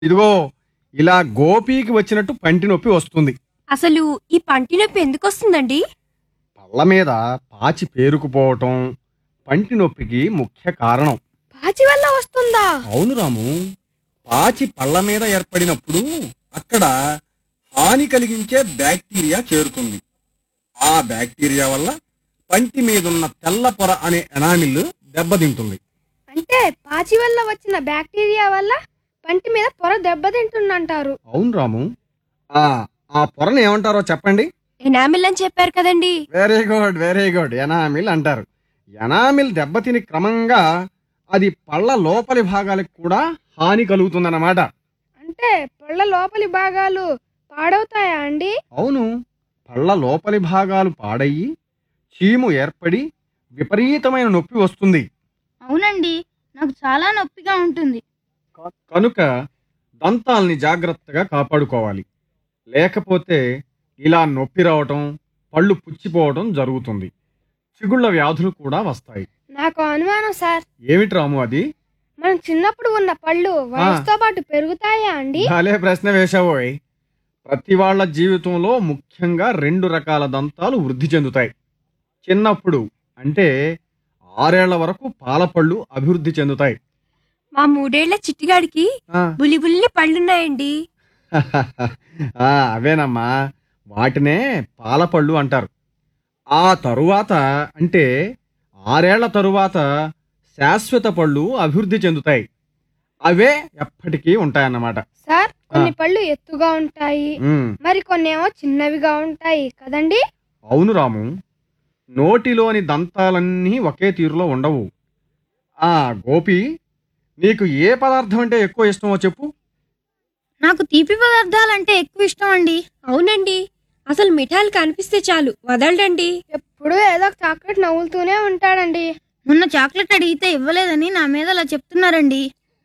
ఇదిగో ఇలా గోపీకి వచ్చినట్టు పంటి నొప్పి వస్తుంది అసలు ఈ పంటి నొప్పి ఎందుకు వస్తుందండి పళ్ళ మీద పాచి పేరుకుపోవటం పంటి నొప్పికి ముఖ్య కారణం పాచి వల్ల వస్తుందా అవును రాము పాచి పళ్ళ మీద ఏర్పడినప్పుడు అక్కడ హాని కలిగించే బ్యాక్టీరియా చేరుతుంది ఆ బ్యాక్టీరియా వల్ల పంటి మీదున్న తెల్ల పొర అనే ఎనామిల్ దెబ్బతింటుంది అంటే పాచి వల్ల వచ్చిన బ్యాక్టీరియా వల్ల పంటి మీద పొర దెబ్బతింటుందంటారు అవును రాము ఆ ఆ పొరను ఏమంటారో చెప్పండి ఎనామిల్ అని చెప్పారు కదండి very good very good enamel అంటారు ఎనామిల్ దెబ్బతిని క్రమంగా అది పళ్ళ లోపలి భాగాలకు కూడా హాని కలుగుతుందన్నమాట అంటే పళ్ళ లోపలి భాగాలు పాడవుతాయా అండి అవును పళ్ళ లోపలి భాగాలు పాడయి చీము ఏర్పడి విపరీతమైన నొప్పి వస్తుంది అవునండి నాకు చాలా నొప్పిగా ఉంటుంది క- కనుక దంతాల్ని జాగ్రత్తగా కాపాడుకోవాలి లేకపోతే ఇలా నొప్పి రావటం పళ్ళు పుచ్చిపోవటం జరుగుతుంది చిగుళ్ళ వ్యాధులు కూడా వస్తాయి నాకు అనుమానం సార్ ఏమిటి రాము అది మనం చిన్నప్పుడు ఉన్న పళ్ళు వయసుతో పాటు పెరుగుతాయా అండి భలే ప్రశ్న వేశావోయ్ ప్రతి వాళ్ళ జీవితంలో ముఖ్యంగా రెండు రకాల దంతాలు వృద్ధి చెందుతాయి చిన్నప్పుడు అంటే ఆరేళ్ల వరకు పాలపళ్ళు అభివృద్ధి చెందుతాయి మా మూడేళ్ల చిట్టిగాడికి ఆ, బులి బుల్లి పళ్ళున్నాయండి ఆ, అవేనమ్మా వాటినే పాలపళ్ళు అంటారు ఆ తరువాత అంటే ఆరేళ్ల తరువాత శాశ్వత పళ్ళు అభివృద్ధి చెందుతాయి అవే ఎప్పటికీ ఉంటాయన్నమాట సార్ కొన్ని పళ్ళు ఎత్తుగా ఉంటాయి ఉమ్. మరి కొన్ని ఏమో చిన్నవిగా ఉంటాయి కదండి అవును రాము నోటిలోని దంతాలన్నీ ఒకే తీరులో ఉండవు ఆ గోపి నీకు ఏ పదార్థం అంటే ఎక్కువ ఇష్టమో చెప్పు నాకు తీపి పదార్థాలంటే ఎక్కువ ఇష్టం అండి అవునండి అసలు మిఠాయిలు కనిపిస్తే చాలు వదలడండి ఎప్పుడు ఏదో ఒక చాక్లెట్ నవ్వులుతూనే ఉంటాడండి మొన్న చాక్లెట్ అడిగితే ఇవ్వలేదని నా మీద అలా చెప్తున్నారండి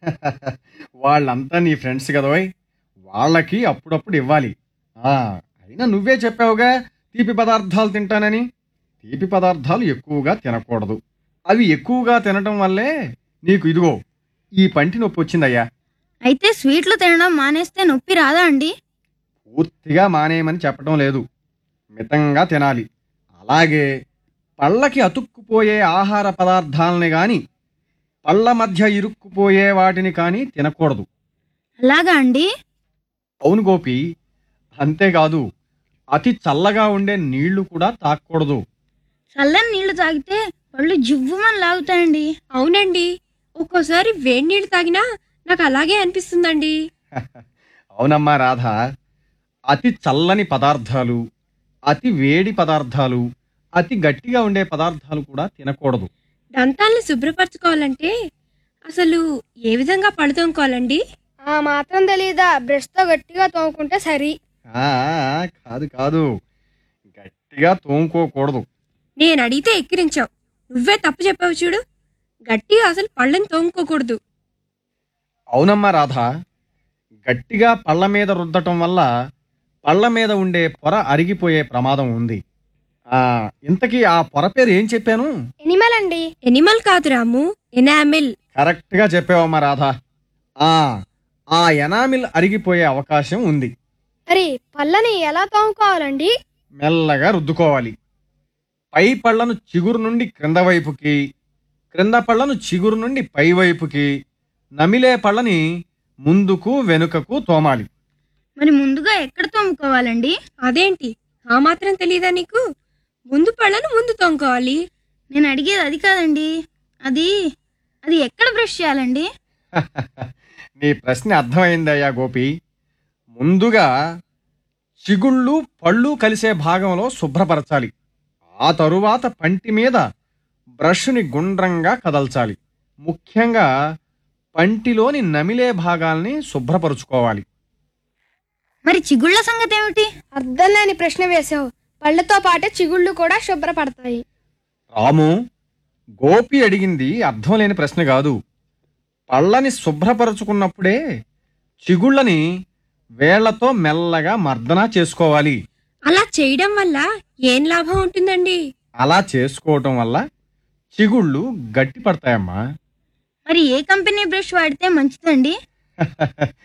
వాళ్ళంతా నీ ఫ్రెండ్స్ కదోయ్ వాళ్ళకి అప్పుడప్పుడు ఇవ్వాలి ఆ అయినా నువ్వే చెప్పావుగా తీపి పదార్థాలు తింటానని తీపి పదార్థాలు ఎక్కువగా తినకూడదు అవి ఎక్కువగా తినటం వల్లే నీకు ఇదిగో ఈ పంటి నొప్పి వచ్చిందయ్యా అయితే స్వీట్లు తినడం మానేస్తే నొప్పి రాదా అండి పూర్తిగా మానేయమని చెప్పడం లేదు మితంగా తినాలి అలాగే పళ్ళకి అతుక్కుపోయే ఆహార పదార్థాలని గాని పళ్ళ మధ్య ఇరుక్కుపోయే వాటిని కానీ తినకూడదు అలాగా అండి అవును గోపి అంతేకాదు అతి చల్లగా ఉండే నీళ్లు కూడా తాగకూడదు చల్లని నీళ్లు తాగితే పళ్ళు జివ్వుమని లాగుతాయండి అవునండి ఒక్కోసారి వేడి నీళ్ళు తాగినా నాకు అలాగే అనిపిస్తుందండి అవునమ్మా రాధ అతి చల్లని పదార్థాలు అతి వేడి పదార్థాలు అతి గట్టిగా ఉండే పదార్థాలు కూడా తినకూడదు దంతాల్ని శుభ్రపరచుకోవాలంటే అసలు ఏ విధంగా పళ్ళు తోముకోవాలండి ఆ మాత్రం తెలీదా బ్రష్ తో గట్టిగా తోముకుంటే సరి ఆ, కాదు కాదు గట్టిగా తోముకోకూడదు నేను అడిగితే ఎక్కిరించావు నువ్వే తప్పు చెప్పావు చూడు గట్టిగా అసలు పళ్ళని తోముకోకూడదు అవునమ్మా రాధ గట్టిగా పళ్ళ మీద రుద్దటం వల్ల పళ్ళ మీద ఉండే పొర అరిగిపోయే ప్రమాదం ఉంది ఆ ఇంతకీ ఆ పొర పేరు ఏం చెప్పాను ఎనిమల్ అండి ఎనిమల్ కాదు రాము ఎనామిల్ కరెక్ట్గా చెప్పావమ్మా రాధ ఆ ఆ ఎనామిల్ అరిగిపోయే అవకాశం ఉంది మరి పళ్ళని ఎలా తోముకోవాలండి మెల్లగా రుద్దుకోవాలి పై పళ్ళను చిగురు నుండి క్రింద వైపుకి క్రింద పళ్ళను చిగురు నుండి పై వైపుకి నమిలే పళ్ళని ముందుకు వెనుకకు తోమాలి మరి ముందుగా ఎక్కడ తోముకోవాలండి అదేంటి ఆ మాత్రం తెలియదా నీకు ముందు పళ్ళను ముందు తోముకోవాలి నేను అడిగేది అది కాదండి అది అది ఎక్కడ బ్రష్ చేయాలండి నీ ప్రశ్న అర్థమైందయ్యా గోపి ముందుగా చిగుళ్ళు పళ్ళు కలిసే భాగంలో శుభ్రపరచాలి ఆ తరువాత పంటి మీద బ్రష్ని గుండ్రంగా కదల్చాలి ముఖ్యంగా పంటిలోని నమిలే భాగాల్ని శుభ్రపరుచుకోవాలి మరి చిగుళ్ళ సంగతి ఏమిటి అర్థం లేని ప్రశ్న వేసావు పళ్ళతో పాటే చిగుళ్ళు కూడా శుభ్రపడతాయి రాము గోపి అడిగింది అర్థం లేని ప్రశ్న కాదు పళ్ళని శుభ్రపరచుకున్నప్పుడే చిగుళ్ళని వేళ్లతో మెల్లగా మర్దన చేసుకోవాలి అలా చేయడం వల్ల ఏం లాభం ఉంటుందండి అలా చేసుకోవటం వల్ల చిగుళ్ళు గట్టి పడతాయమ్మా మరి ఏ కంపెనీ బ్రష్ వాడితే మంచిదండి